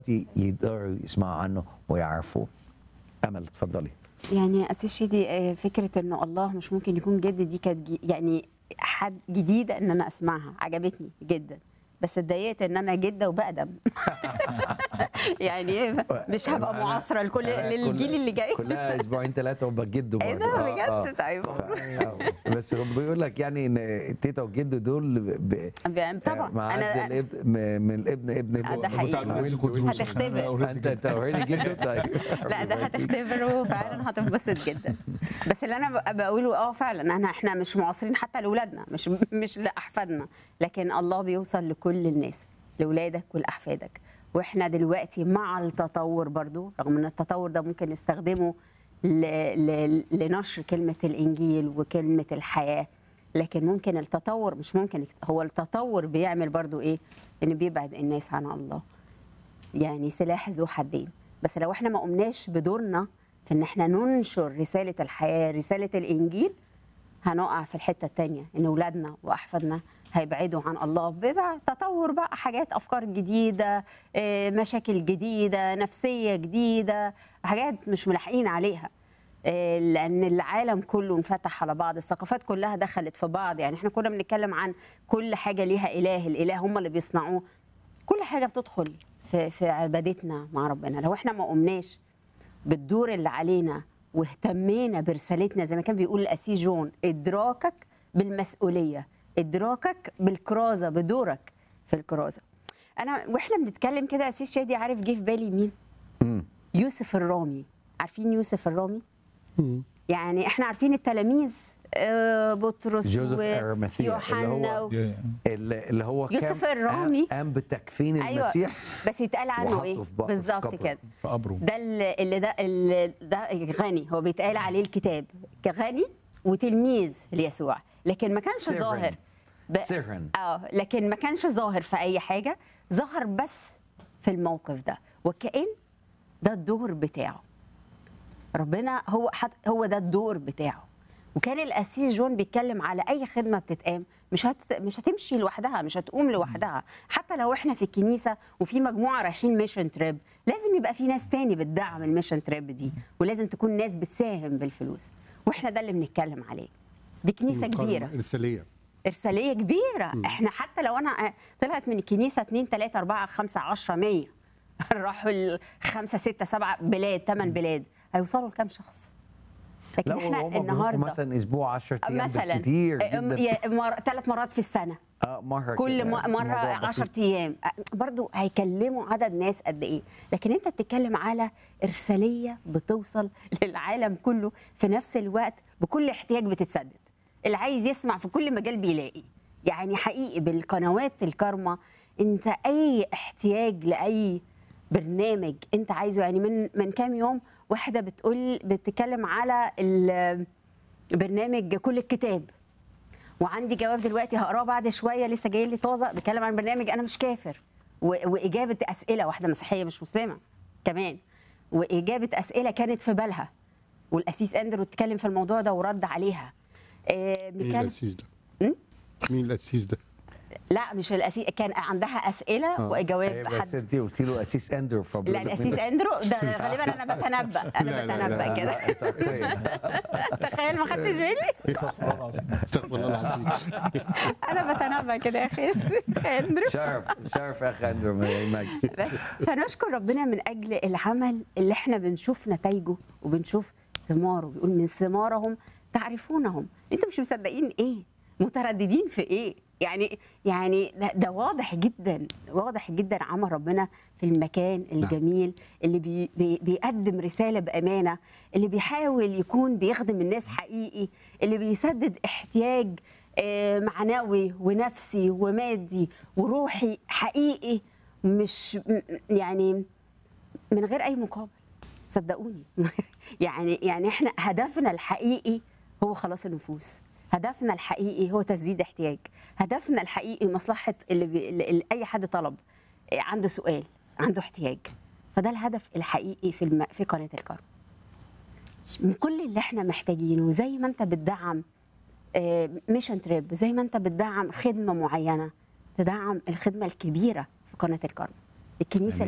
يقدروا يسمعوا عنه ويعرفوه امل اتفضلي يعني اساس شيدي آه، فكره انه الله مش ممكن يكون جد دي كانت جي- يعني حد جديده ان انا اسمعها عجبتني جدا بس اتضايقت ان انا جده وبقدم يعني إيه، مش هبقى أنا- معاصره لكل أنا كل- للجيل اللي جاي كلها اسبوعين ثلاثه وابقى جده ايه برضه. ده آه، آه. بجد طيب ف- بس هو بيقول لك يعني ان تيتا وجده دول ب... ب- طبعا معز انا الابن م- من الابن ابن آه، ده الابن. حقيقي. هتختبر. انت توريني جده طيب لا ده هتختبره فعلا هتنبسط جدا بس اللي انا ب- بقوله اه فعلا انا احنا مش معاصرين حتى لاولادنا مش مش لاحفادنا لكن الله بيوصل لكل الناس لاولادك ولاحفادك واحنا دلوقتي مع التطور برضو رغم ان التطور ده ممكن نستخدمه ل... ل... لنشر كلمه الانجيل وكلمه الحياه لكن ممكن التطور مش ممكن هو التطور بيعمل برضو ايه ان بيبعد الناس عن الله يعني سلاح ذو حدين بس لو احنا ما قمناش بدورنا في ان احنا ننشر رساله الحياه رساله الانجيل هنقع في الحته التانية ان اولادنا واحفادنا هيبعدوا عن الله بقى تطور بقى حاجات افكار جديده آه، مشاكل جديده نفسيه جديده حاجات مش ملاحقين عليها آه، لان العالم كله انفتح على بعض الثقافات كلها دخلت في بعض يعني احنا كنا بنتكلم عن كل حاجه ليها اله الاله هم اللي بيصنعوه كل حاجه بتدخل في في عبادتنا مع ربنا لو احنا ما قمناش بالدور اللي علينا واهتمينا برسالتنا زي ما كان بيقول الاسيس جون ادراكك بالمسؤوليه ادراكك بالكرازه بدورك في الكرازه انا واحنا بنتكلم كده اسيس شادي عارف جه في بالي مين مم. يوسف الرامي عارفين يوسف الرامي يعني احنا عارفين التلاميذ آه، بطرس جوزيف أرمثيا، اللي هو- ويوحنا و... اللي اللي هو كان يوسف الرامي. قام- قام بتكفين ايوه المسيح بس يتقال عنه وحطه ايه في بق- في بالظبط قبره. كده في قبره ده اللي اللي ده اللي ده غني هو بيتقال عليه الكتاب كغني وتلميذ ليسوع لكن ما كانش سرًا. ظاهر ب- سرًا. اه لكن ما كانش ظاهر في اي حاجه ظهر بس في الموقف ده وكأن ده الدور بتاعه ربنا هو حط هو ده الدور بتاعه وكان القسيس جون بيتكلم على اي خدمه بتتقام مش هت... مش هتمشي لوحدها مش هتقوم لوحدها حتى لو احنا في الكنيسه وفي مجموعه رايحين ميشن تريب لازم يبقى في ناس تاني بتدعم الميشن تريب دي ولازم تكون ناس بتساهم بالفلوس واحنا ده اللي بنتكلم عليه دي كنيسه كبيره إرسالية ارساليه كبيره احنا حتى لو انا طلعت من الكنيسه 2 3 4 5 10 100 راحوا الخمسه سته سبعه بلاد ثمان بلاد هيوصلوا لكام شخص لكن لا احنا وهم بيروحوا النهارده مثلا اسبوع 10 ايام مثلا كتير جدا مر... ثلاث مرات في السنه اه مره كل كده. م- مره الموضوع 10 بسيط. ايام برضو هيكلموا عدد ناس قد ايه لكن انت بتتكلم على ارساليه بتوصل للعالم كله في نفس الوقت بكل احتياج بتتسدد اللي عايز يسمع في كل مجال بيلاقي يعني حقيقي بالقنوات الكارما انت اي احتياج لاي برنامج انت عايزه يعني من من كام يوم واحده بتقول بتتكلم على ال- برنامج كل الكتاب وعندي جواب دلوقتي هقراه بعد شويه لسه جاي لي طازه بيتكلم عن برنامج انا مش كافر و... واجابه اسئله واحده مسيحيه مش مسلمه كمان واجابه اسئله كانت في بالها والاسيس اندرو اتكلم في الموضوع ده ورد عليها آه، مين بيتكلم الأسيس ده؟ م? مين الأسيس ده؟ لا مش الاسيس كان عندها اسئله آه. واجابات أيوة، بس حد انت قلت له اسيس اندرو فبيقول لا لك الاسيس مين ده؟ اندرو ده غالبا انا بتنبأ انا لا، لا، لا، بتنبأ كده لا، تقريباً. تخيل ما خدتش بالي استغفر الله العظيم انا بتنبأ كده يا اخي اندرو شرف شرف اخ اندرو ما يهمكش بس فنشكر ربنا من اجل العمل اللي احنا بنشوف نتائجه وبنشوف ثماره بيقول من ثمارهم تعرفونهم انتوا مش مصدقين ايه مترددين في ايه يعني يعني ده, ده واضح جدا واضح جدا عمل ربنا في المكان الجميل اللي بي بي بيقدم رساله بامانه اللي بيحاول يكون بيخدم الناس حقيقي اللي بيسدد احتياج آه، معنوي ونفسي ومادي وروحي حقيقي مش م- يعني من غير اي مقابل صدقوني يعني يعني احنا هدفنا الحقيقي هو خلاص النفوس هدفنا الحقيقي هو تسديد احتياج هدفنا الحقيقي مصلحه اللي, بي... اللي اي حد طلب عنده سؤال عنده احتياج فده الهدف الحقيقي في الم... في قناه الكرم من كل اللي احنا محتاجينه زي ما انت بتدعم ميشن تريب زي ما انت بتدعم خدمه معينه تدعم الخدمه الكبيره في قناه الكرم الكنيسه آمين.